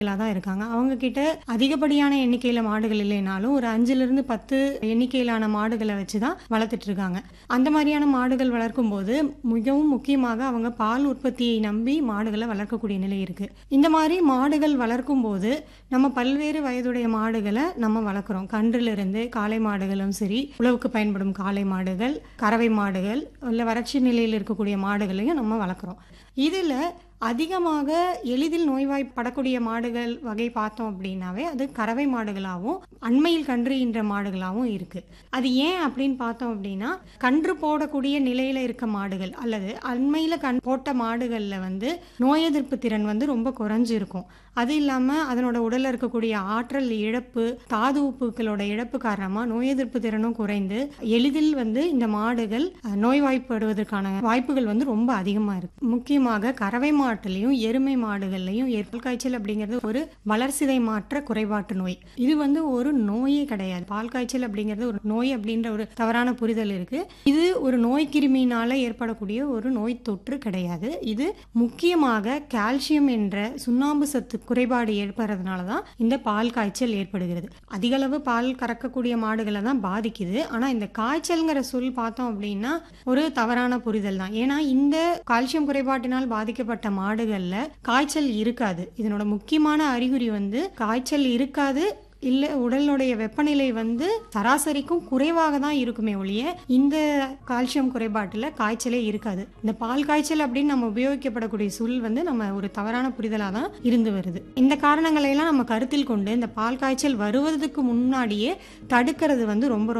தான் இருக்காங்க அவங்க கிட்ட அதிகப்படியான எண்ணிக்கையில மாடுகள் இல்லைனாலும் ஒரு அஞ்சுல இருந்து பத்து எண்ணிக்கையிலான மாடுகளை வச்சு தான் வளர்த்துட்டு இருக்காங்க அந்த மாதிரியான மாடுகள் வளர்க்கும் போது மிகவும் முக்கியமாக அவங்க பால் உற்பத்தியை நம்பி மாடுகளை வளர்க்கக்கூடிய நிலை இருக்கு இந்த மாதிரி மாடுகள் வளர்க்கும் போது நம்ம பல்வேறு வயதுடைய மாடுகளை நம்ம வளர்க்குறோம் கன்றிலிருந்து காளை மாடுகளும் சரி உழவுக்கு பயன்படும் காளை மாடுகள் கறவை மாடுகள் இல்லை வறட்சி நிலையில் இருக்கக்கூடிய மாடுகளையும் நம்ம வளர்க்குறோம் இதில் அதிகமாக எளிதில் நோய்வாய்ப்படக்கூடிய மாடுகள் வகை பார்த்தோம் அப்படின்னாவே அது கறவை மாடுகளாகவும் அண்மையில் கன்று ஈன்ற மாடுகளாகவும் இருக்கு அது ஏன் அப்படின்னு பார்த்தோம் அப்படின்னா கன்று போடக்கூடிய நிலையில இருக்க மாடுகள் அல்லது அண்மையில கண் போட்ட மாடுகள்ல வந்து நோய் எதிர்ப்பு திறன் வந்து ரொம்ப குறைஞ்சு இருக்கும் அது இல்லாம அதனோட உடல்ல இருக்கக்கூடிய ஆற்றல் இழப்பு தாது உப்புகளோட இழப்பு காரணமா நோய் எதிர்ப்பு திறனும் குறைந்து எளிதில் வந்து இந்த மாடுகள் அஹ், நோய்வாய்ப்படுவதற்கான வாய்ப்புகள் வந்து ரொம்ப அதிகமா இருக்கு முக்கியமாக கறவை மாட்டுலயும் எருமை மாடுகள்லயும் ஏற்பல் காய்ச்சல் அப்படிங்கிறது ஒரு வளர்சிதை மாற்ற குறைபாட்டு நோய் இது வந்து ஒரு நோயே கிடையாது பால் காய்ச்சல் அப்படிங்கிறது ஒரு நோய் அப்படின்ற ஒரு தவறான புரிதல் இருக்கு இது ஒரு நோய் கிருமியினால ஏற்படக்கூடிய ஒரு நோய் தொற்று கிடையாது இது முக்கியமாக கால்சியம் என்ற சுண்ணாம்பு சத்து குறைபாடு ஏற்படுறதுனால தான் இந்த பால் காய்ச்சல் ஏற்படுகிறது அதிக அளவு பால் கறக்கக்கூடிய மாடுகளை தான் பாதிக்குது ஆனா இந்த காய்ச்சல்ங்கிற சொல் பார்த்தோம் அப்படின்னா ஒரு தவறான புரிதல் தான் ஏன்னா இந்த கால்சியம் குறைபாட்டினால் பாதிக்கப்பட்ட மாடுகள்ல காய்ச்சல் இருக்காது இதனோட முக்கியமான அறிகுறி வந்து காய்ச்சல் இருக்காது இல்லை உடலுடைய வெப்பநிலை வந்து சராசரிக்கும் குறைவாக தான் இருக்குமே ஒழிய இந்த கால்சியம் குறைபாட்டில் காய்ச்சலே இருக்காது இந்த பால் காய்ச்சல் அப்படின்னு நம்ம உபயோகிக்கப்படக்கூடிய சொல் வந்து நம்ம ஒரு தவறான புரிதலாக தான் இருந்து வருது இந்த காரணங்களை எல்லாம் நம்ம கருத்தில் கொண்டு இந்த பால் காய்ச்சல் வருவதற்கு முன்னாடியே தடுக்கிறது வந்து ரொம்ப